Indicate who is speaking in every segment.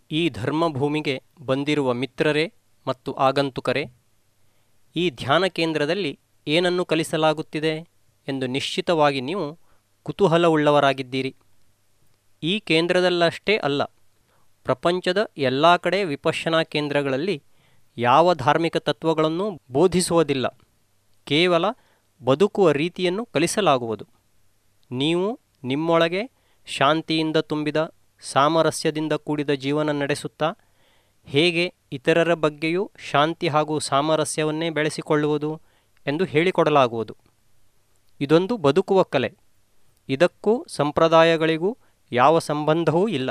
Speaker 1: ಈ ಧರ್ಮಭೂಮಿಗೆ ಬಂದಿರುವ ಮಿತ್ರರೇ ಮತ್ತು ಆಗಂತುಕರೇ ಈ ಧ್ಯಾನ ಕೇಂದ್ರದಲ್ಲಿ ಏನನ್ನು ಕಲಿಸಲಾಗುತ್ತಿದೆ ಎಂದು ನಿಶ್ಚಿತವಾಗಿ ನೀವು ಕುತೂಹಲವುಳ್ಳವರಾಗಿದ್ದೀರಿ ಈ ಕೇಂದ್ರದಲ್ಲಷ್ಟೇ ಅಲ್ಲ ಪ್ರಪಂಚದ ಎಲ್ಲ ಕಡೆ ವಿಪಶ್ಯನಾ ಕೇಂದ್ರಗಳಲ್ಲಿ ಯಾವ ಧಾರ್ಮಿಕ ತತ್ವಗಳನ್ನು ಬೋಧಿಸುವುದಿಲ್ಲ ಕೇವಲ ಬದುಕುವ ರೀತಿಯನ್ನು ಕಲಿಸಲಾಗುವುದು ನೀವು ನಿಮ್ಮೊಳಗೆ ಶಾಂತಿಯಿಂದ ತುಂಬಿದ ಸಾಮರಸ್ಯದಿಂದ ಕೂಡಿದ ಜೀವನ ನಡೆಸುತ್ತಾ ಹೇಗೆ ಇತರರ ಬಗ್ಗೆಯೂ ಶಾಂತಿ ಹಾಗೂ ಸಾಮರಸ್ಯವನ್ನೇ ಬೆಳೆಸಿಕೊಳ್ಳುವುದು ಎಂದು ಹೇಳಿಕೊಡಲಾಗುವುದು ಇದೊಂದು ಬದುಕುವ ಕಲೆ ಇದಕ್ಕೂ ಸಂಪ್ರದಾಯಗಳಿಗೂ ಯಾವ ಸಂಬಂಧವೂ ಇಲ್ಲ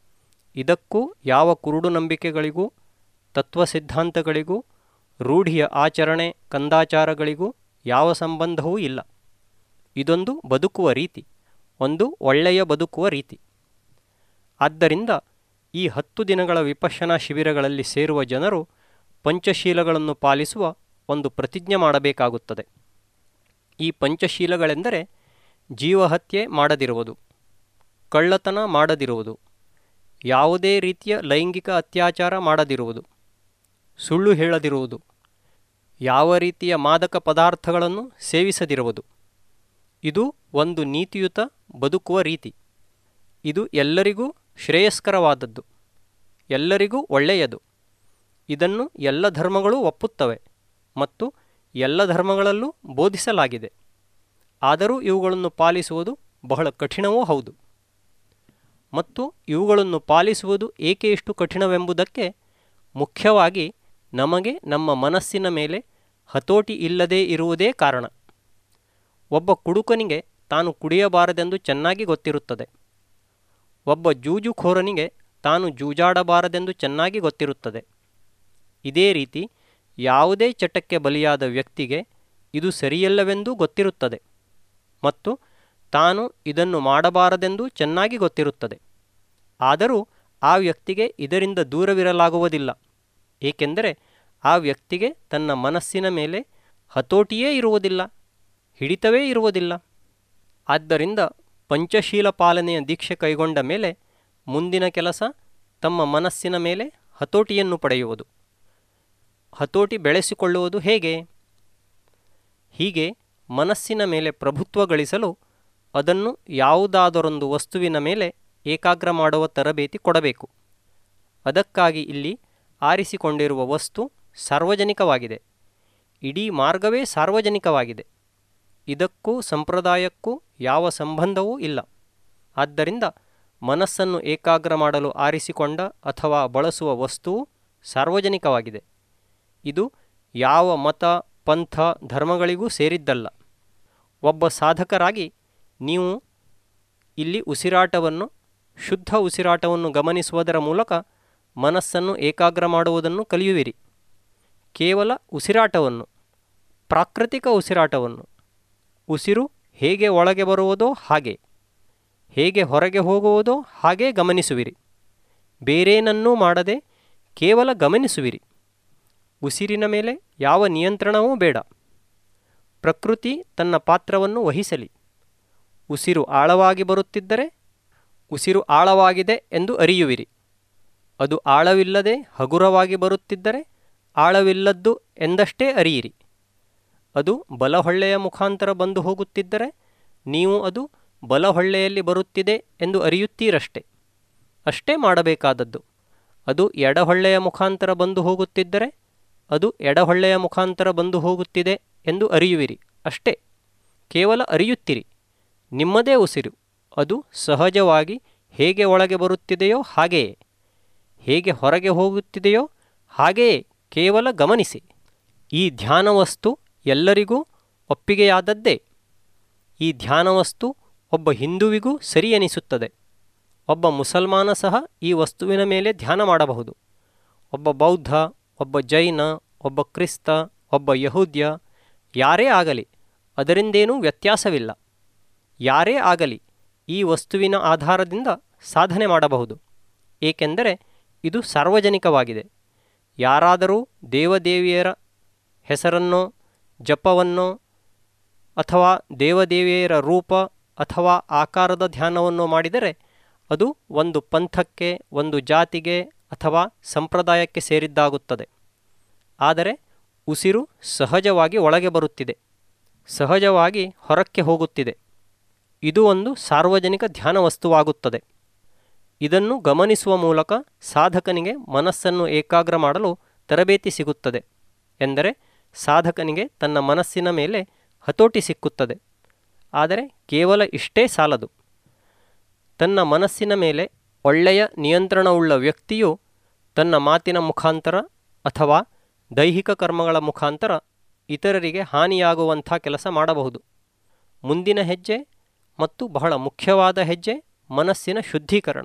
Speaker 1: ಇದಕ್ಕೂ ಯಾವ ಕುರುಡು ನಂಬಿಕೆಗಳಿಗೂ ತತ್ವ ಸಿದ್ಧಾಂತಗಳಿಗೂ ರೂಢಿಯ ಆಚರಣೆ ಕಂದಾಚಾರಗಳಿಗೂ ಯಾವ ಸಂಬಂಧವೂ ಇಲ್ಲ ಇದೊಂದು ಬದುಕುವ ರೀತಿ ಒಂದು ಒಳ್ಳೆಯ ಬದುಕುವ ರೀತಿ ಆದ್ದರಿಂದ ಈ ಹತ್ತು ದಿನಗಳ ವಿಪಶ್ಯನಾ ಶಿಬಿರಗಳಲ್ಲಿ ಸೇರುವ ಜನರು ಪಂಚಶೀಲಗಳನ್ನು ಪಾಲಿಸುವ ಒಂದು ಪ್ರತಿಜ್ಞೆ ಮಾಡಬೇಕಾಗುತ್ತದೆ ಈ ಪಂಚಶೀಲಗಳೆಂದರೆ ಜೀವಹತ್ಯೆ ಮಾಡದಿರುವುದು ಕಳ್ಳತನ ಮಾಡದಿರುವುದು ಯಾವುದೇ ರೀತಿಯ ಲೈಂಗಿಕ ಅತ್ಯಾಚಾರ ಮಾಡದಿರುವುದು ಸುಳ್ಳು ಹೇಳದಿರುವುದು ಯಾವ ರೀತಿಯ ಮಾದಕ ಪದಾರ್ಥಗಳನ್ನು ಸೇವಿಸದಿರುವುದು ಇದು ಒಂದು ನೀತಿಯುತ ಬದುಕುವ ರೀತಿ ಇದು ಎಲ್ಲರಿಗೂ ಶ್ರೇಯಸ್ಕರವಾದದ್ದು ಎಲ್ಲರಿಗೂ ಒಳ್ಳೆಯದು ಇದನ್ನು ಎಲ್ಲ ಧರ್ಮಗಳೂ ಒಪ್ಪುತ್ತವೆ ಮತ್ತು ಎಲ್ಲ ಧರ್ಮಗಳಲ್ಲೂ ಬೋಧಿಸಲಾಗಿದೆ ಆದರೂ ಇವುಗಳನ್ನು ಪಾಲಿಸುವುದು ಬಹಳ ಕಠಿಣವೂ ಹೌದು ಮತ್ತು ಇವುಗಳನ್ನು ಪಾಲಿಸುವುದು ಏಕೆ ಇಷ್ಟು ಕಠಿಣವೆಂಬುದಕ್ಕೆ ಮುಖ್ಯವಾಗಿ ನಮಗೆ ನಮ್ಮ ಮನಸ್ಸಿನ ಮೇಲೆ ಹತೋಟಿ ಇಲ್ಲದೇ ಇರುವುದೇ ಕಾರಣ ಒಬ್ಬ ಕುಡುಕನಿಗೆ ತಾನು ಕುಡಿಯಬಾರದೆಂದು ಚೆನ್ನಾಗಿ ಗೊತ್ತಿರುತ್ತದೆ ಒಬ್ಬ ಜೂಜುಖೋರನಿಗೆ ತಾನು ಜೂಜಾಡಬಾರದೆಂದು ಚೆನ್ನಾಗಿ ಗೊತ್ತಿರುತ್ತದೆ ಇದೇ ರೀತಿ ಯಾವುದೇ ಚಟಕ್ಕೆ ಬಲಿಯಾದ ವ್ಯಕ್ತಿಗೆ ಇದು ಸರಿಯಲ್ಲವೆಂದೂ ಗೊತ್ತಿರುತ್ತದೆ ಮತ್ತು ತಾನು ಇದನ್ನು ಮಾಡಬಾರದೆಂದು ಚೆನ್ನಾಗಿ ಗೊತ್ತಿರುತ್ತದೆ ಆದರೂ ಆ ವ್ಯಕ್ತಿಗೆ ಇದರಿಂದ ದೂರವಿರಲಾಗುವುದಿಲ್ಲ ಏಕೆಂದರೆ ಆ ವ್ಯಕ್ತಿಗೆ ತನ್ನ ಮನಸ್ಸಿನ ಮೇಲೆ ಹತೋಟಿಯೇ ಇರುವುದಿಲ್ಲ ಹಿಡಿತವೇ ಇರುವುದಿಲ್ಲ ಆದ್ದರಿಂದ ಪಂಚಶೀಲ ಪಾಲನೆಯ ದೀಕ್ಷೆ ಕೈಗೊಂಡ ಮೇಲೆ ಮುಂದಿನ ಕೆಲಸ ತಮ್ಮ ಮನಸ್ಸಿನ ಮೇಲೆ ಹತೋಟಿಯನ್ನು ಪಡೆಯುವುದು ಹತೋಟಿ ಬೆಳೆಸಿಕೊಳ್ಳುವುದು ಹೇಗೆ ಹೀಗೆ ಮನಸ್ಸಿನ ಮೇಲೆ ಪ್ರಭುತ್ವ ಗಳಿಸಲು ಅದನ್ನು ಯಾವುದಾದರೊಂದು ವಸ್ತುವಿನ ಮೇಲೆ ಏಕಾಗ್ರ ಮಾಡುವ ತರಬೇತಿ ಕೊಡಬೇಕು ಅದಕ್ಕಾಗಿ ಇಲ್ಲಿ ಆರಿಸಿಕೊಂಡಿರುವ ವಸ್ತು ಸಾರ್ವಜನಿಕವಾಗಿದೆ ಇಡೀ ಮಾರ್ಗವೇ ಸಾರ್ವಜನಿಕವಾಗಿದೆ ಇದಕ್ಕೂ ಸಂಪ್ರದಾಯಕ್ಕೂ ಯಾವ ಸಂಬಂಧವೂ ಇಲ್ಲ ಆದ್ದರಿಂದ ಮನಸ್ಸನ್ನು ಏಕಾಗ್ರ ಮಾಡಲು ಆರಿಸಿಕೊಂಡ ಅಥವಾ ಬಳಸುವ ವಸ್ತುವು ಸಾರ್ವಜನಿಕವಾಗಿದೆ ಇದು ಯಾವ ಮತ ಪಂಥ ಧರ್ಮಗಳಿಗೂ ಸೇರಿದ್ದಲ್ಲ ಒಬ್ಬ ಸಾಧಕರಾಗಿ ನೀವು ಇಲ್ಲಿ ಉಸಿರಾಟವನ್ನು ಶುದ್ಧ ಉಸಿರಾಟವನ್ನು ಗಮನಿಸುವುದರ ಮೂಲಕ ಮನಸ್ಸನ್ನು ಏಕಾಗ್ರ ಮಾಡುವುದನ್ನು ಕಲಿಯುವಿರಿ ಕೇವಲ ಉಸಿರಾಟವನ್ನು ಪ್ರಾಕೃತಿಕ ಉಸಿರಾಟವನ್ನು ಉಸಿರು ಹೇಗೆ ಒಳಗೆ ಬರುವುದೋ ಹಾಗೆ ಹೇಗೆ ಹೊರಗೆ ಹೋಗುವುದೋ ಹಾಗೇ ಗಮನಿಸುವಿರಿ ಬೇರೇನನ್ನೂ ಮಾಡದೆ ಕೇವಲ ಗಮನಿಸುವಿರಿ ಉಸಿರಿನ ಮೇಲೆ ಯಾವ ನಿಯಂತ್ರಣವೂ ಬೇಡ ಪ್ರಕೃತಿ ತನ್ನ ಪಾತ್ರವನ್ನು ವಹಿಸಲಿ ಉಸಿರು ಆಳವಾಗಿ ಬರುತ್ತಿದ್ದರೆ ಉಸಿರು ಆಳವಾಗಿದೆ ಎಂದು ಅರಿಯುವಿರಿ ಅದು ಆಳವಿಲ್ಲದೆ ಹಗುರವಾಗಿ ಬರುತ್ತಿದ್ದರೆ ಆಳವಿಲ್ಲದ್ದು ಎಂದಷ್ಟೇ ಅರಿಯಿರಿ ಅದು ಬಲಹೊಳ್ಳೆಯ ಮುಖಾಂತರ ಬಂದು ಹೋಗುತ್ತಿದ್ದರೆ ನೀವು ಅದು ಬಲಹೊಳ್ಳೆಯಲ್ಲಿ ಬರುತ್ತಿದೆ ಎಂದು ಅರಿಯುತ್ತೀರಷ್ಟೆ ಅಷ್ಟೇ ಮಾಡಬೇಕಾದದ್ದು ಅದು ಎಡಹೊಳ್ಳೆಯ ಮುಖಾಂತರ ಬಂದು ಹೋಗುತ್ತಿದ್ದರೆ ಅದು ಎಡಹೊಳ್ಳೆಯ ಮುಖಾಂತರ ಬಂದು ಹೋಗುತ್ತಿದೆ ಎಂದು ಅರಿಯುವಿರಿ ಅಷ್ಟೇ ಕೇವಲ ಅರಿಯುತ್ತೀರಿ ನಿಮ್ಮದೇ ಉಸಿರು ಅದು ಸಹಜವಾಗಿ ಹೇಗೆ ಒಳಗೆ ಬರುತ್ತಿದೆಯೋ ಹಾಗೆಯೇ ಹೇಗೆ ಹೊರಗೆ ಹೋಗುತ್ತಿದೆಯೋ ಹಾಗೆಯೇ ಕೇವಲ ಗಮನಿಸಿ ಈ ಧ್ಯಾನವಸ್ತು ಎಲ್ಲರಿಗೂ ಒಪ್ಪಿಗೆಯಾದದ್ದೇ ಈ ಧ್ಯಾನವಸ್ತು ಒಬ್ಬ ಹಿಂದುವಿಗೂ ಸರಿ ಎನಿಸುತ್ತದೆ ಒಬ್ಬ ಮುಸಲ್ಮಾನ ಸಹ ಈ ವಸ್ತುವಿನ ಮೇಲೆ ಧ್ಯಾನ ಮಾಡಬಹುದು ಒಬ್ಬ ಬೌದ್ಧ ಒಬ್ಬ ಜೈನ ಒಬ್ಬ ಕ್ರಿಸ್ತ ಒಬ್ಬ ಯಹೂದ್ಯ ಯಾರೇ ಆಗಲಿ ಅದರಿಂದೇನೂ ವ್ಯತ್ಯಾಸವಿಲ್ಲ ಯಾರೇ ಆಗಲಿ ಈ ವಸ್ತುವಿನ ಆಧಾರದಿಂದ ಸಾಧನೆ ಮಾಡಬಹುದು ಏಕೆಂದರೆ ಇದು ಸಾರ್ವಜನಿಕವಾಗಿದೆ ಯಾರಾದರೂ ದೇವದೇವಿಯರ ಹೆಸರನ್ನೋ ಜಪವನ್ನೋ ಅಥವಾ ದೇವದೇವಿಯರ ರೂಪ ಅಥವಾ ಆಕಾರದ ಧ್ಯಾನವನ್ನು ಮಾಡಿದರೆ ಅದು ಒಂದು ಪಂಥಕ್ಕೆ ಒಂದು ಜಾತಿಗೆ ಅಥವಾ ಸಂಪ್ರದಾಯಕ್ಕೆ ಸೇರಿದ್ದಾಗುತ್ತದೆ ಆದರೆ ಉಸಿರು ಸಹಜವಾಗಿ ಒಳಗೆ ಬರುತ್ತಿದೆ ಸಹಜವಾಗಿ ಹೊರಕ್ಕೆ ಹೋಗುತ್ತಿದೆ ಇದು ಒಂದು ಸಾರ್ವಜನಿಕ ಧ್ಯಾನ ವಸ್ತುವಾಗುತ್ತದೆ ಇದನ್ನು ಗಮನಿಸುವ ಮೂಲಕ ಸಾಧಕನಿಗೆ ಮನಸ್ಸನ್ನು ಏಕಾಗ್ರ ಮಾಡಲು ತರಬೇತಿ ಸಿಗುತ್ತದೆ ಎಂದರೆ ಸಾಧಕನಿಗೆ ತನ್ನ ಮನಸ್ಸಿನ ಮೇಲೆ ಹತೋಟಿ ಸಿಕ್ಕುತ್ತದೆ ಆದರೆ ಕೇವಲ ಇಷ್ಟೇ ಸಾಲದು ತನ್ನ ಮನಸ್ಸಿನ ಮೇಲೆ ಒಳ್ಳೆಯ ನಿಯಂತ್ರಣವುಳ್ಳ ವ್ಯಕ್ತಿಯು ತನ್ನ ಮಾತಿನ ಮುಖಾಂತರ ಅಥವಾ ದೈಹಿಕ ಕರ್ಮಗಳ ಮುಖಾಂತರ ಇತರರಿಗೆ ಹಾನಿಯಾಗುವಂಥ ಕೆಲಸ ಮಾಡಬಹುದು ಮುಂದಿನ ಹೆಜ್ಜೆ ಮತ್ತು ಬಹಳ ಮುಖ್ಯವಾದ ಹೆಜ್ಜೆ ಮನಸ್ಸಿನ ಶುದ್ಧೀಕರಣ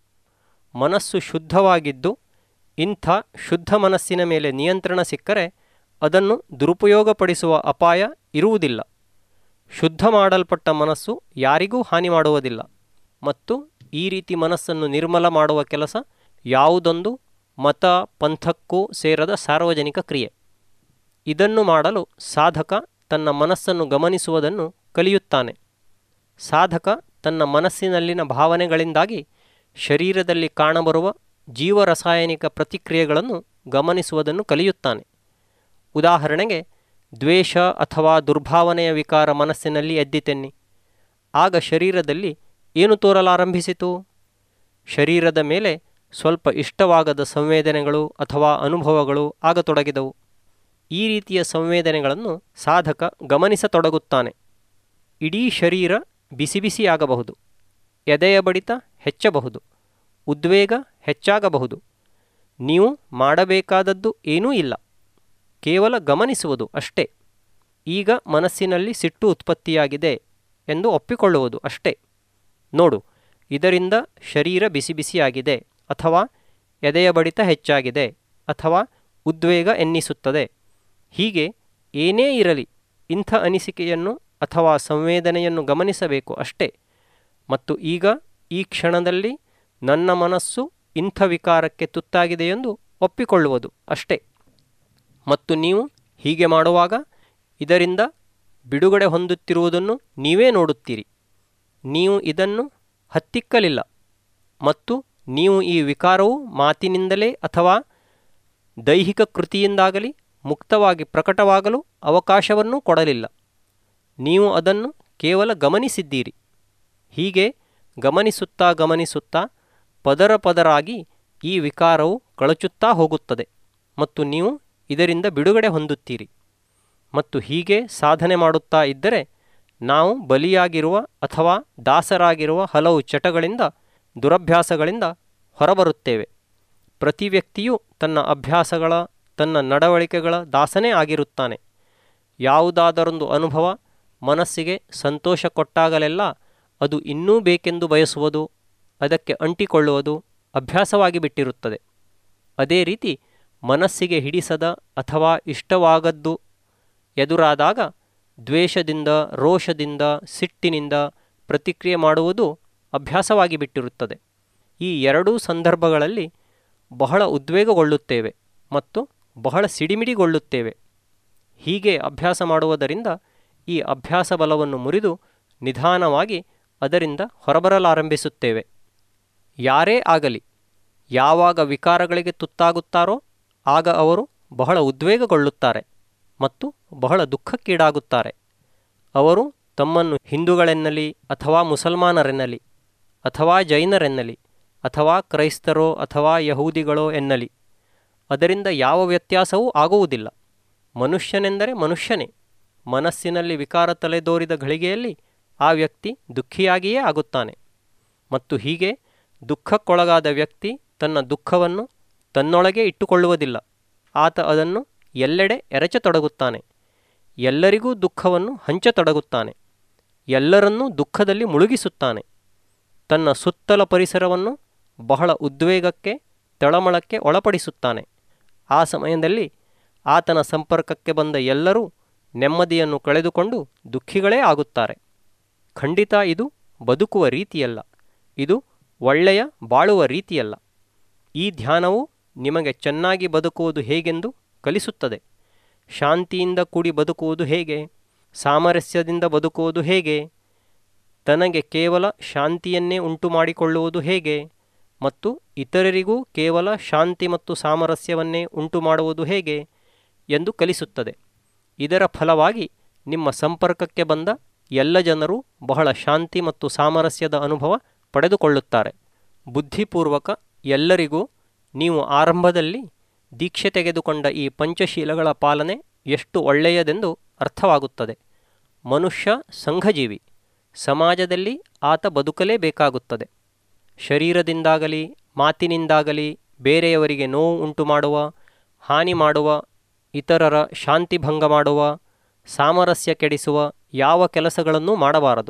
Speaker 1: ಮನಸ್ಸು ಶುದ್ಧವಾಗಿದ್ದು ಇಂಥ ಶುದ್ಧ ಮನಸ್ಸಿನ ಮೇಲೆ ನಿಯಂತ್ರಣ ಸಿಕ್ಕರೆ ಅದನ್ನು ದುರುಪಯೋಗಪಡಿಸುವ ಅಪಾಯ ಇರುವುದಿಲ್ಲ ಶುದ್ಧ ಮಾಡಲ್ಪಟ್ಟ ಮನಸ್ಸು ಯಾರಿಗೂ ಹಾನಿ ಮಾಡುವುದಿಲ್ಲ ಮತ್ತು ಈ ರೀತಿ ಮನಸ್ಸನ್ನು ನಿರ್ಮಲ ಮಾಡುವ ಕೆಲಸ ಯಾವುದೊಂದು ಮತ ಪಂಥಕ್ಕೂ ಸೇರದ ಸಾರ್ವಜನಿಕ ಕ್ರಿಯೆ ಇದನ್ನು ಮಾಡಲು ಸಾಧಕ ತನ್ನ ಮನಸ್ಸನ್ನು ಗಮನಿಸುವುದನ್ನು ಕಲಿಯುತ್ತಾನೆ ಸಾಧಕ ತನ್ನ ಮನಸ್ಸಿನಲ್ಲಿನ ಭಾವನೆಗಳಿಂದಾಗಿ ಶರೀರದಲ್ಲಿ ಕಾಣಬರುವ ಜೀವರಸಾಯನಿಕ ಪ್ರತಿಕ್ರಿಯೆಗಳನ್ನು ಗಮನಿಸುವುದನ್ನು ಕಲಿಯುತ್ತಾನೆ ಉದಾಹರಣೆಗೆ ದ್ವೇಷ ಅಥವಾ ದುರ್ಭಾವನೆಯ ವಿಕಾರ ಮನಸ್ಸಿನಲ್ಲಿ ಎದ್ದಿತೆನ್ನಿ ಆಗ ಶರೀರದಲ್ಲಿ ಏನು ತೋರಲಾರಂಭಿಸಿತು ಶರೀರದ ಮೇಲೆ ಸ್ವಲ್ಪ ಇಷ್ಟವಾಗದ ಸಂವೇದನೆಗಳು ಅಥವಾ ಅನುಭವಗಳು ಆಗತೊಡಗಿದವು ಈ ರೀತಿಯ ಸಂವೇದನೆಗಳನ್ನು ಸಾಧಕ ಗಮನಿಸತೊಡಗುತ್ತಾನೆ ಇಡೀ ಶರೀರ ಬಿಸಿ ಬಿಸಿಯಾಗಬಹುದು ಎದೆಯ ಬಡಿತ ಹೆಚ್ಚಬಹುದು ಉದ್ವೇಗ ಹೆಚ್ಚಾಗಬಹುದು ನೀವು ಮಾಡಬೇಕಾದದ್ದು ಏನೂ ಇಲ್ಲ ಕೇವಲ ಗಮನಿಸುವುದು ಅಷ್ಟೇ ಈಗ ಮನಸ್ಸಿನಲ್ಲಿ ಸಿಟ್ಟು ಉತ್ಪತ್ತಿಯಾಗಿದೆ ಎಂದು ಒಪ್ಪಿಕೊಳ್ಳುವುದು ಅಷ್ಟೇ ನೋಡು ಇದರಿಂದ ಶರೀರ ಬಿಸಿ ಬಿಸಿಯಾಗಿದೆ ಅಥವಾ ಎದೆಯ ಬಡಿತ ಹೆಚ್ಚಾಗಿದೆ ಅಥವಾ ಉದ್ವೇಗ ಎನ್ನಿಸುತ್ತದೆ ಹೀಗೆ ಏನೇ ಇರಲಿ ಇಂಥ ಅನಿಸಿಕೆಯನ್ನು ಅಥವಾ ಸಂವೇದನೆಯನ್ನು ಗಮನಿಸಬೇಕು ಅಷ್ಟೇ ಮತ್ತು ಈಗ ಈ ಕ್ಷಣದಲ್ಲಿ ನನ್ನ ಮನಸ್ಸು ಇಂಥ ವಿಕಾರಕ್ಕೆ ತುತ್ತಾಗಿದೆ ಎಂದು ಒಪ್ಪಿಕೊಳ್ಳುವುದು ಅಷ್ಟೇ ಮತ್ತು ನೀವು ಹೀಗೆ ಮಾಡುವಾಗ ಇದರಿಂದ ಬಿಡುಗಡೆ ಹೊಂದುತ್ತಿರುವುದನ್ನು ನೀವೇ ನೋಡುತ್ತೀರಿ ನೀವು ಇದನ್ನು ಹತ್ತಿಕ್ಕಲಿಲ್ಲ ಮತ್ತು ನೀವು ಈ ವಿಕಾರವು ಮಾತಿನಿಂದಲೇ ಅಥವಾ ದೈಹಿಕ ಕೃತಿಯಿಂದಾಗಲಿ ಮುಕ್ತವಾಗಿ ಪ್ರಕಟವಾಗಲು ಅವಕಾಶವನ್ನೂ ಕೊಡಲಿಲ್ಲ ನೀವು ಅದನ್ನು ಕೇವಲ ಗಮನಿಸಿದ್ದೀರಿ ಹೀಗೆ ಗಮನಿಸುತ್ತಾ ಗಮನಿಸುತ್ತಾ ಪದರ ಪದರಾಗಿ ಈ ವಿಕಾರವು ಕಳಚುತ್ತಾ ಹೋಗುತ್ತದೆ ಮತ್ತು ನೀವು ಇದರಿಂದ ಬಿಡುಗಡೆ ಹೊಂದುತ್ತೀರಿ ಮತ್ತು ಹೀಗೆ ಸಾಧನೆ ಮಾಡುತ್ತಾ ಇದ್ದರೆ ನಾವು ಬಲಿಯಾಗಿರುವ ಅಥವಾ ದಾಸರಾಗಿರುವ ಹಲವು ಚಟಗಳಿಂದ ದುರಭ್ಯಾಸಗಳಿಂದ ಹೊರಬರುತ್ತೇವೆ ಪ್ರತಿ ವ್ಯಕ್ತಿಯೂ ತನ್ನ ಅಭ್ಯಾಸಗಳ ತನ್ನ ನಡವಳಿಕೆಗಳ ದಾಸನೇ ಆಗಿರುತ್ತಾನೆ ಯಾವುದಾದರೊಂದು ಅನುಭವ ಮನಸ್ಸಿಗೆ ಸಂತೋಷ ಕೊಟ್ಟಾಗಲೆಲ್ಲ ಅದು ಇನ್ನೂ ಬೇಕೆಂದು ಬಯಸುವುದು ಅದಕ್ಕೆ ಅಂಟಿಕೊಳ್ಳುವುದು ಅಭ್ಯಾಸವಾಗಿ ಬಿಟ್ಟಿರುತ್ತದೆ ಅದೇ ರೀತಿ ಮನಸ್ಸಿಗೆ ಹಿಡಿಸದ ಅಥವಾ ಇಷ್ಟವಾಗದ್ದು ಎದುರಾದಾಗ ದ್ವೇಷದಿಂದ ರೋಷದಿಂದ ಸಿಟ್ಟಿನಿಂದ ಪ್ರತಿಕ್ರಿಯೆ ಮಾಡುವುದು ಅಭ್ಯಾಸವಾಗಿ ಬಿಟ್ಟಿರುತ್ತದೆ ಈ ಎರಡೂ ಸಂದರ್ಭಗಳಲ್ಲಿ ಬಹಳ ಉದ್ವೇಗಗೊಳ್ಳುತ್ತೇವೆ ಮತ್ತು ಬಹಳ ಸಿಡಿಮಿಡಿಗೊಳ್ಳುತ್ತೇವೆ ಹೀಗೆ ಅಭ್ಯಾಸ ಮಾಡುವುದರಿಂದ ಈ ಅಭ್ಯಾಸ ಬಲವನ್ನು ಮುರಿದು ನಿಧಾನವಾಗಿ ಅದರಿಂದ ಹೊರಬರಲಾರಂಭಿಸುತ್ತೇವೆ ಯಾರೇ ಆಗಲಿ ಯಾವಾಗ ವಿಕಾರಗಳಿಗೆ ತುತ್ತಾಗುತ್ತಾರೋ ಆಗ ಅವರು ಬಹಳ ಉದ್ವೇಗಗೊಳ್ಳುತ್ತಾರೆ ಮತ್ತು ಬಹಳ ದುಃಖಕ್ಕೀಡಾಗುತ್ತಾರೆ ಅವರು ತಮ್ಮನ್ನು ಹಿಂದೂಗಳೆನ್ನಲಿ ಅಥವಾ ಮುಸಲ್ಮಾನರೆನ್ನಲಿ ಅಥವಾ ಜೈನರೆನ್ನಲಿ ಅಥವಾ ಕ್ರೈಸ್ತರೋ ಅಥವಾ ಯಹೂದಿಗಳೋ ಎನ್ನಲಿ ಅದರಿಂದ ಯಾವ ವ್ಯತ್ಯಾಸವೂ ಆಗುವುದಿಲ್ಲ ಮನುಷ್ಯನೆಂದರೆ ಮನುಷ್ಯನೇ ಮನಸ್ಸಿನಲ್ಲಿ ವಿಕಾರ ತಲೆದೋರಿದ ಘಳಿಗೆಯಲ್ಲಿ ಆ ವ್ಯಕ್ತಿ ದುಃಖಿಯಾಗಿಯೇ ಆಗುತ್ತಾನೆ ಮತ್ತು ಹೀಗೆ ದುಃಖಕ್ಕೊಳಗಾದ ವ್ಯಕ್ತಿ ತನ್ನ ದುಃಖವನ್ನು ತನ್ನೊಳಗೆ ಇಟ್ಟುಕೊಳ್ಳುವುದಿಲ್ಲ ಆತ ಅದನ್ನು ಎಲ್ಲೆಡೆ ಎರಚತೊಡಗುತ್ತಾನೆ ಎಲ್ಲರಿಗೂ ದುಃಖವನ್ನು ಹಂಚತೊಡಗುತ್ತಾನೆ ಎಲ್ಲರನ್ನೂ ದುಃಖದಲ್ಲಿ ಮುಳುಗಿಸುತ್ತಾನೆ ತನ್ನ ಸುತ್ತಲ ಪರಿಸರವನ್ನು ಬಹಳ ಉದ್ವೇಗಕ್ಕೆ ತಳಮಳಕ್ಕೆ ಒಳಪಡಿಸುತ್ತಾನೆ ಆ ಸಮಯದಲ್ಲಿ ಆತನ ಸಂಪರ್ಕಕ್ಕೆ ಬಂದ ಎಲ್ಲರೂ ನೆಮ್ಮದಿಯನ್ನು ಕಳೆದುಕೊಂಡು ದುಃಖಿಗಳೇ ಆಗುತ್ತಾರೆ ಖಂಡಿತ ಇದು ಬದುಕುವ ರೀತಿಯಲ್ಲ ಇದು ಒಳ್ಳೆಯ ಬಾಳುವ ರೀತಿಯಲ್ಲ ಈ ಧ್ಯಾನವು ನಿಮಗೆ ಚೆನ್ನಾಗಿ ಬದುಕುವುದು ಹೇಗೆಂದು ಕಲಿಸುತ್ತದೆ ಶಾಂತಿಯಿಂದ ಕೂಡಿ ಬದುಕುವುದು ಹೇಗೆ ಸಾಮರಸ್ಯದಿಂದ ಬದುಕುವುದು ಹೇಗೆ ತನಗೆ ಕೇವಲ ಶಾಂತಿಯನ್ನೇ ಉಂಟು ಮಾಡಿಕೊಳ್ಳುವುದು ಹೇಗೆ ಮತ್ತು ಇತರರಿಗೂ ಕೇವಲ ಶಾಂತಿ ಮತ್ತು ಸಾಮರಸ್ಯವನ್ನೇ ಉಂಟು ಮಾಡುವುದು ಹೇಗೆ ಎಂದು ಕಲಿಸುತ್ತದೆ ಇದರ ಫಲವಾಗಿ ನಿಮ್ಮ ಸಂಪರ್ಕಕ್ಕೆ ಬಂದ ಎಲ್ಲ ಜನರು ಬಹಳ ಶಾಂತಿ ಮತ್ತು ಸಾಮರಸ್ಯದ ಅನುಭವ ಪಡೆದುಕೊಳ್ಳುತ್ತಾರೆ ಬುದ್ಧಿಪೂರ್ವಕ ಎಲ್ಲರಿಗೂ ನೀವು ಆರಂಭದಲ್ಲಿ ದೀಕ್ಷೆ ತೆಗೆದುಕೊಂಡ ಈ ಪಂಚಶೀಲಗಳ ಪಾಲನೆ ಎಷ್ಟು ಒಳ್ಳೆಯದೆಂದು ಅರ್ಥವಾಗುತ್ತದೆ ಮನುಷ್ಯ ಸಂಘಜೀವಿ ಸಮಾಜದಲ್ಲಿ ಆತ ಬದುಕಲೇಬೇಕಾಗುತ್ತದೆ ಶರೀರದಿಂದಾಗಲಿ ಮಾತಿನಿಂದಾಗಲಿ ಬೇರೆಯವರಿಗೆ ನೋವು ಉಂಟು ಮಾಡುವ ಹಾನಿ ಮಾಡುವ ಇತರರ ಶಾಂತಿ ಭಂಗ ಮಾಡುವ ಸಾಮರಸ್ಯ ಕೆಡಿಸುವ ಯಾವ ಕೆಲಸಗಳನ್ನೂ ಮಾಡಬಾರದು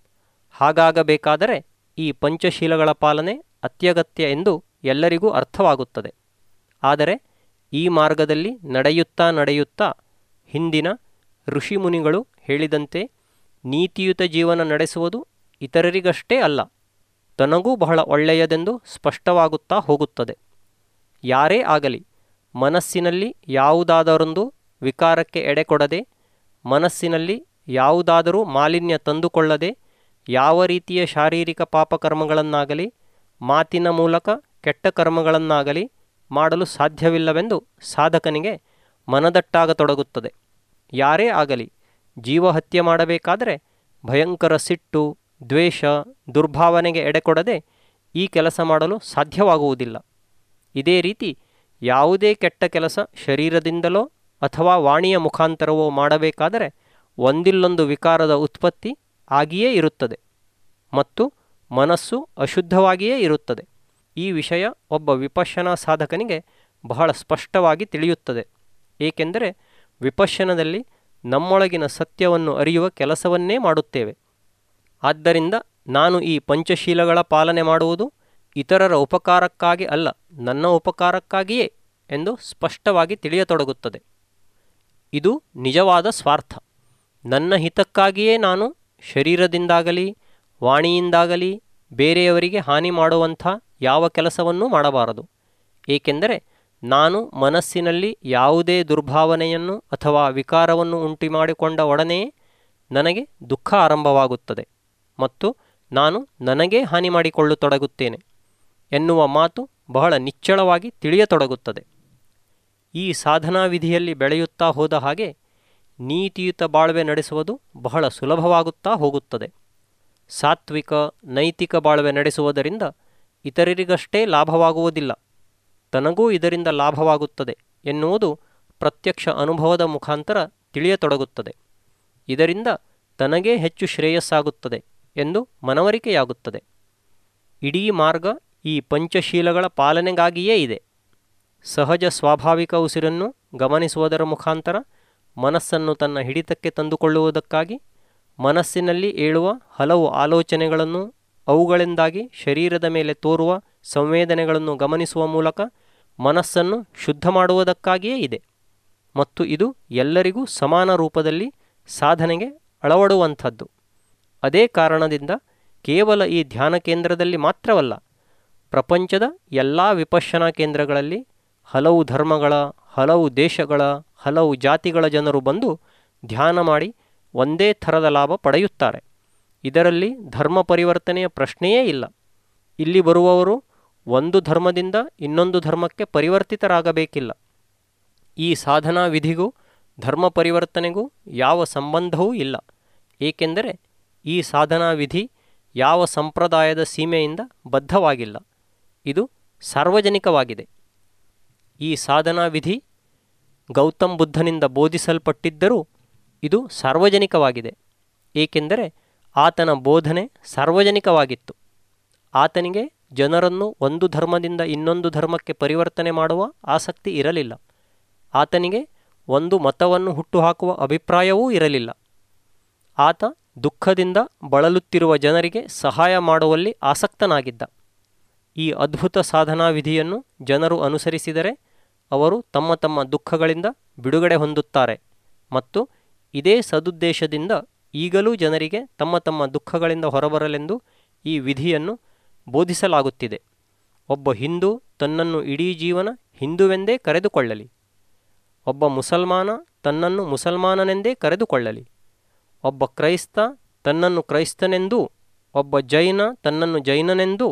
Speaker 1: ಹಾಗಾಗಬೇಕಾದರೆ ಈ ಪಂಚಶೀಲಗಳ ಪಾಲನೆ ಅತ್ಯಗತ್ಯ ಎಂದು ಎಲ್ಲರಿಗೂ ಅರ್ಥವಾಗುತ್ತದೆ ಆದರೆ ಈ ಮಾರ್ಗದಲ್ಲಿ ನಡೆಯುತ್ತಾ ನಡೆಯುತ್ತಾ ಹಿಂದಿನ ಋಷಿಮುನಿಗಳು ಹೇಳಿದಂತೆ ನೀತಿಯುತ ಜೀವನ ನಡೆಸುವುದು ಇತರರಿಗಷ್ಟೇ ಅಲ್ಲ ತನಗೂ ಬಹಳ ಒಳ್ಳೆಯದೆಂದು ಸ್ಪಷ್ಟವಾಗುತ್ತಾ ಹೋಗುತ್ತದೆ ಯಾರೇ ಆಗಲಿ ಮನಸ್ಸಿನಲ್ಲಿ ಯಾವುದಾದರೊಂದು ವಿಕಾರಕ್ಕೆ ಎಡೆಕೊಡದೆ ಮನಸ್ಸಿನಲ್ಲಿ ಯಾವುದಾದರೂ ಮಾಲಿನ್ಯ ತಂದುಕೊಳ್ಳದೆ ಯಾವ ರೀತಿಯ ಶಾರೀರಿಕ ಪಾಪಕರ್ಮಗಳನ್ನಾಗಲಿ ಮಾತಿನ ಮೂಲಕ ಕೆಟ್ಟ ಕರ್ಮಗಳನ್ನಾಗಲಿ ಮಾಡಲು ಸಾಧ್ಯವಿಲ್ಲವೆಂದು ಸಾಧಕನಿಗೆ ಮನದಟ್ಟಾಗತೊಡಗುತ್ತದೆ ಯಾರೇ ಆಗಲಿ ಜೀವಹತ್ಯೆ ಮಾಡಬೇಕಾದರೆ ಭಯಂಕರ ಸಿಟ್ಟು ದ್ವೇಷ ದುರ್ಭಾವನೆಗೆ ಎಡೆಕೊಡದೆ ಈ ಕೆಲಸ ಮಾಡಲು ಸಾಧ್ಯವಾಗುವುದಿಲ್ಲ ಇದೇ ರೀತಿ ಯಾವುದೇ ಕೆಟ್ಟ ಕೆಲಸ ಶರೀರದಿಂದಲೋ ಅಥವಾ ವಾಣಿಯ ಮುಖಾಂತರವೋ ಮಾಡಬೇಕಾದರೆ ಒಂದಿಲ್ಲೊಂದು ವಿಕಾರದ ಉತ್ಪತ್ತಿ ಆಗಿಯೇ ಇರುತ್ತದೆ ಮತ್ತು ಮನಸ್ಸು ಅಶುದ್ಧವಾಗಿಯೇ ಇರುತ್ತದೆ ಈ ವಿಷಯ ಒಬ್ಬ ವಿಪಶ್ಯನ ಸಾಧಕನಿಗೆ ಬಹಳ ಸ್ಪಷ್ಟವಾಗಿ ತಿಳಿಯುತ್ತದೆ ಏಕೆಂದರೆ ವಿಪಶ್ಯನದಲ್ಲಿ ನಮ್ಮೊಳಗಿನ ಸತ್ಯವನ್ನು ಅರಿಯುವ ಕೆಲಸವನ್ನೇ ಮಾಡುತ್ತೇವೆ ಆದ್ದರಿಂದ ನಾನು ಈ ಪಂಚಶೀಲಗಳ ಪಾಲನೆ ಮಾಡುವುದು ಇತರರ ಉಪಕಾರಕ್ಕಾಗಿ ಅಲ್ಲ ನನ್ನ ಉಪಕಾರಕ್ಕಾಗಿಯೇ ಎಂದು ಸ್ಪಷ್ಟವಾಗಿ ತಿಳಿಯತೊಡಗುತ್ತದೆ ಇದು ನಿಜವಾದ ಸ್ವಾರ್ಥ ನನ್ನ ಹಿತಕ್ಕಾಗಿಯೇ ನಾನು ಶರೀರದಿಂದಾಗಲಿ ವಾಣಿಯಿಂದಾಗಲಿ ಬೇರೆಯವರಿಗೆ ಹಾನಿ ಮಾಡುವಂಥ ಯಾವ ಕೆಲಸವನ್ನೂ ಮಾಡಬಾರದು ಏಕೆಂದರೆ ನಾನು ಮನಸ್ಸಿನಲ್ಲಿ ಯಾವುದೇ ದುರ್ಭಾವನೆಯನ್ನು ಅಥವಾ ವಿಕಾರವನ್ನು ಉಂಟು ಮಾಡಿಕೊಂಡ ಒಡನೆಯೇ ನನಗೆ ದುಃಖ ಆರಂಭವಾಗುತ್ತದೆ ಮತ್ತು ನಾನು ನನಗೇ ಹಾನಿ ಮಾಡಿಕೊಳ್ಳತೊಡಗುತ್ತೇನೆ ಎನ್ನುವ ಮಾತು ಬಹಳ ನಿಚ್ಚಳವಾಗಿ ತಿಳಿಯತೊಡಗುತ್ತದೆ ಈ ಸಾಧನಾ ವಿಧಿಯಲ್ಲಿ ಬೆಳೆಯುತ್ತಾ ಹೋದ ಹಾಗೆ ನೀತಿಯುತ ಬಾಳ್ವೆ ನಡೆಸುವುದು ಬಹಳ ಸುಲಭವಾಗುತ್ತಾ ಹೋಗುತ್ತದೆ ಸಾತ್ವಿಕ ನೈತಿಕ ಬಾಳ್ವೆ ನಡೆಸುವುದರಿಂದ ಇತರರಿಗಷ್ಟೇ ಲಾಭವಾಗುವುದಿಲ್ಲ ತನಗೂ ಇದರಿಂದ ಲಾಭವಾಗುತ್ತದೆ ಎನ್ನುವುದು ಪ್ರತ್ಯಕ್ಷ ಅನುಭವದ ಮುಖಾಂತರ ತಿಳಿಯತೊಡಗುತ್ತದೆ ಇದರಿಂದ ತನಗೇ ಹೆಚ್ಚು ಶ್ರೇಯಸ್ಸಾಗುತ್ತದೆ ಎಂದು ಮನವರಿಕೆಯಾಗುತ್ತದೆ ಇಡೀ ಮಾರ್ಗ ಈ ಪಂಚಶೀಲಗಳ ಪಾಲನೆಗಾಗಿಯೇ ಇದೆ ಸಹಜ ಸ್ವಾಭಾವಿಕ ಉಸಿರನ್ನು ಗಮನಿಸುವುದರ ಮುಖಾಂತರ ಮನಸ್ಸನ್ನು ತನ್ನ ಹಿಡಿತಕ್ಕೆ ತಂದುಕೊಳ್ಳುವುದಕ್ಕಾಗಿ ಮನಸ್ಸಿನಲ್ಲಿ ಏಳುವ ಹಲವು ಆಲೋಚನೆಗಳನ್ನು ಅವುಗಳಿಂದಾಗಿ ಶರೀರದ ಮೇಲೆ ತೋರುವ ಸಂವೇದನೆಗಳನ್ನು ಗಮನಿಸುವ ಮೂಲಕ ಮನಸ್ಸನ್ನು ಶುದ್ಧ ಮಾಡುವುದಕ್ಕಾಗಿಯೇ ಇದೆ ಮತ್ತು ಇದು ಎಲ್ಲರಿಗೂ ಸಮಾನ ರೂಪದಲ್ಲಿ ಸಾಧನೆಗೆ ಅಳವಡುವಂಥದ್ದು ಅದೇ ಕಾರಣದಿಂದ ಕೇವಲ ಈ ಧ್ಯಾನ ಕೇಂದ್ರದಲ್ಲಿ ಮಾತ್ರವಲ್ಲ ಪ್ರಪಂಚದ ಎಲ್ಲ ವಿಪಶ್ಯನಾ ಕೇಂದ್ರಗಳಲ್ಲಿ ಹಲವು ಧರ್ಮಗಳ ಹಲವು ದೇಶಗಳ ಹಲವು ಜಾತಿಗಳ ಜನರು ಬಂದು ಧ್ಯಾನ ಮಾಡಿ ಒಂದೇ ಥರದ ಲಾಭ ಪಡೆಯುತ್ತಾರೆ ಇದರಲ್ಲಿ ಧರ್ಮ ಪರಿವರ್ತನೆಯ ಪ್ರಶ್ನೆಯೇ ಇಲ್ಲ ಇಲ್ಲಿ ಬರುವವರು ಒಂದು ಧರ್ಮದಿಂದ ಇನ್ನೊಂದು ಧರ್ಮಕ್ಕೆ ಪರಿವರ್ತಿತರಾಗಬೇಕಿಲ್ಲ ಈ ಸಾಧನಾ ವಿಧಿಗೂ ಧರ್ಮ ಪರಿವರ್ತನೆಗೂ ಯಾವ ಸಂಬಂಧವೂ ಇಲ್ಲ ಏಕೆಂದರೆ ಈ ಸಾಧನಾ ವಿಧಿ ಯಾವ ಸಂಪ್ರದಾಯದ ಸೀಮೆಯಿಂದ ಬದ್ಧವಾಗಿಲ್ಲ ಇದು ಸಾರ್ವಜನಿಕವಾಗಿದೆ ಈ ಸಾಧನಾ ವಿಧಿ ಗೌತಮ್ ಬುದ್ಧನಿಂದ ಬೋಧಿಸಲ್ಪಟ್ಟಿದ್ದರೂ ಇದು ಸಾರ್ವಜನಿಕವಾಗಿದೆ ಏಕೆಂದರೆ ಆತನ ಬೋಧನೆ ಸಾರ್ವಜನಿಕವಾಗಿತ್ತು ಆತನಿಗೆ ಜನರನ್ನು ಒಂದು ಧರ್ಮದಿಂದ ಇನ್ನೊಂದು ಧರ್ಮಕ್ಕೆ ಪರಿವರ್ತನೆ ಮಾಡುವ ಆಸಕ್ತಿ ಇರಲಿಲ್ಲ ಆತನಿಗೆ ಒಂದು ಮತವನ್ನು ಹುಟ್ಟುಹಾಕುವ ಅಭಿಪ್ರಾಯವೂ ಇರಲಿಲ್ಲ ಆತ ದುಃಖದಿಂದ ಬಳಲುತ್ತಿರುವ ಜನರಿಗೆ ಸಹಾಯ ಮಾಡುವಲ್ಲಿ ಆಸಕ್ತನಾಗಿದ್ದ ಈ ಅದ್ಭುತ ಸಾಧನಾ ವಿಧಿಯನ್ನು ಜನರು ಅನುಸರಿಸಿದರೆ ಅವರು ತಮ್ಮ ತಮ್ಮ ದುಃಖಗಳಿಂದ ಬಿಡುಗಡೆ ಹೊಂದುತ್ತಾರೆ ಮತ್ತು ಇದೇ ಸದುದ್ದೇಶದಿಂದ ಈಗಲೂ ಜನರಿಗೆ ತಮ್ಮ ತಮ್ಮ ದುಃಖಗಳಿಂದ ಹೊರಬರಲೆಂದು ಈ ವಿಧಿಯನ್ನು ಬೋಧಿಸಲಾಗುತ್ತಿದೆ ಒಬ್ಬ ಹಿಂದೂ ತನ್ನನ್ನು ಇಡೀ ಜೀವನ ಹಿಂದುವೆಂದೇ ಕರೆದುಕೊಳ್ಳಲಿ ಒಬ್ಬ ಮುಸಲ್ಮಾನ ತನ್ನನ್ನು ಮುಸಲ್ಮಾನನೆಂದೇ ಕರೆದುಕೊಳ್ಳಲಿ ಒಬ್ಬ ಕ್ರೈಸ್ತ ತನ್ನನ್ನು ಕ್ರೈಸ್ತನೆಂದೂ ಒಬ್ಬ ಜೈನ ತನ್ನನ್ನು ಜೈನನೆಂದೂ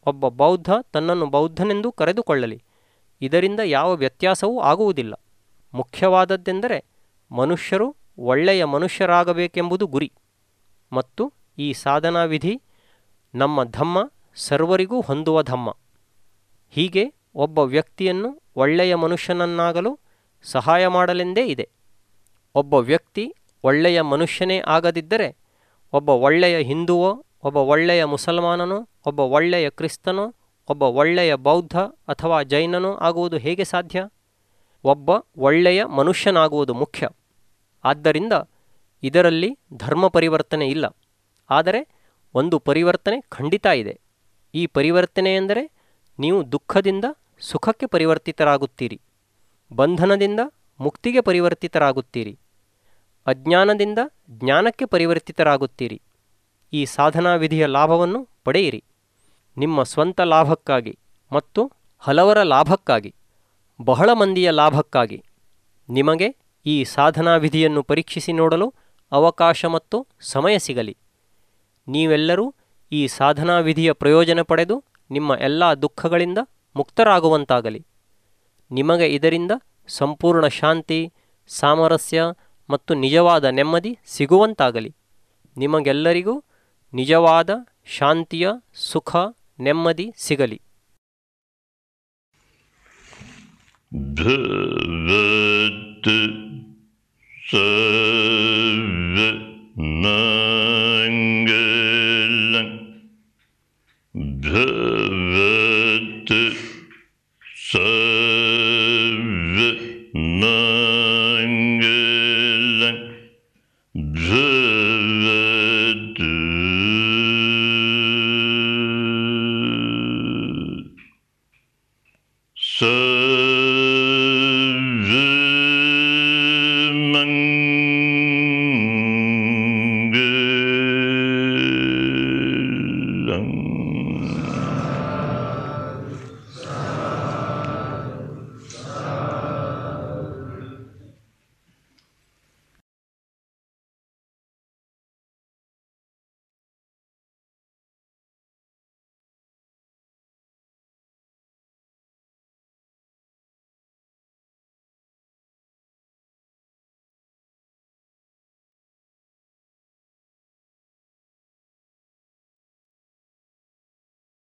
Speaker 1: ಒಬ್ಬ ಬೌದ್ಧ ತನ್ನನ್ನು ಬೌದ್ಧನೆಂದು ಕರೆದುಕೊಳ್ಳಲಿ ಇದರಿಂದ ಯಾವ ವ್ಯತ್ಯಾಸವೂ ಆಗುವುದಿಲ್ಲ ಮುಖ್ಯವಾದದ್ದೆಂದರೆ ಮನುಷ್ಯರು ಒಳ್ಳೆಯ ಮನುಷ್ಯರಾಗಬೇಕೆಂಬುದು ಗುರಿ ಮತ್ತು ಈ ಸಾಧನಾ ವಿಧಿ ನಮ್ಮ ಧಮ್ಮ ಸರ್ವರಿಗೂ ಹೊಂದುವ ಧಮ್ಮ ಹೀಗೆ ಒಬ್ಬ ವ್ಯಕ್ತಿಯನ್ನು ಒಳ್ಳೆಯ ಮನುಷ್ಯನನ್ನಾಗಲು ಸಹಾಯ ಮಾಡಲೆಂದೇ ಇದೆ ಒಬ್ಬ ವ್ಯಕ್ತಿ ಒಳ್ಳೆಯ ಮನುಷ್ಯನೇ ಆಗದಿದ್ದರೆ ಒಬ್ಬ ಒಳ್ಳೆಯ ಹಿಂದುವೋ ಒಬ್ಬ ಒಳ್ಳೆಯ ಮುಸಲ್ಮಾನನೋ ಒಬ್ಬ ಒಳ್ಳೆಯ ಕ್ರಿಸ್ತನೋ ಒಬ್ಬ ಒಳ್ಳೆಯ ಬೌದ್ಧ ಅಥವಾ ಜೈನನೋ ಆಗುವುದು ಹೇಗೆ ಸಾಧ್ಯ ಒಬ್ಬ ಒಳ್ಳೆಯ ಮನುಷ್ಯನಾಗುವುದು ಮುಖ್ಯ ಆದ್ದರಿಂದ ಇದರಲ್ಲಿ ಧರ್ಮ ಪರಿವರ್ತನೆ ಇಲ್ಲ ಆದರೆ ಒಂದು ಪರಿವರ್ತನೆ ಖಂಡಿತ ಇದೆ ಈ ಪರಿವರ್ತನೆ ಎಂದರೆ ನೀವು ದುಃಖದಿಂದ ಸುಖಕ್ಕೆ ಪರಿವರ್ತಿತರಾಗುತ್ತೀರಿ ಬಂಧನದಿಂದ ಮುಕ್ತಿಗೆ ಪರಿವರ್ತಿತರಾಗುತ್ತೀರಿ ಅಜ್ಞಾನದಿಂದ ಜ್ಞಾನಕ್ಕೆ ಪರಿವರ್ತಿತರಾಗುತ್ತೀರಿ ಈ ಸಾಧನಾ ವಿಧಿಯ ಲಾಭವನ್ನು ಪಡೆಯಿರಿ ನಿಮ್ಮ ಸ್ವಂತ ಲಾಭಕ್ಕಾಗಿ ಮತ್ತು ಹಲವರ ಲಾಭಕ್ಕಾಗಿ ಬಹಳ ಮಂದಿಯ ಲಾಭಕ್ಕಾಗಿ ನಿಮಗೆ ಈ ಸಾಧನಾ ವಿಧಿಯನ್ನು ಪರೀಕ್ಷಿಸಿ ನೋಡಲು ಅವಕಾಶ ಮತ್ತು ಸಮಯ ಸಿಗಲಿ ನೀವೆಲ್ಲರೂ ಈ ಸಾಧನಾ ವಿಧಿಯ ಪ್ರಯೋಜನ ಪಡೆದು ನಿಮ್ಮ ಎಲ್ಲ ದುಃಖಗಳಿಂದ ಮುಕ್ತರಾಗುವಂತಾಗಲಿ ನಿಮಗೆ ಇದರಿಂದ ಸಂಪೂರ್ಣ ಶಾಂತಿ ಸಾಮರಸ್ಯ ಮತ್ತು ನಿಜವಾದ ನೆಮ್ಮದಿ ಸಿಗುವಂತಾಗಲಿ ನಿಮಗೆಲ್ಲರಿಗೂ ನಿಜವಾದ ಶಾಂತಿಯ ಸುಖ ನೆಮ್ಮದಿ ಸಿಗಲಿ
Speaker 2: भवतु सर्वमङ्गलम् भवतु सर्वमङ्गलम् भवतु सर्व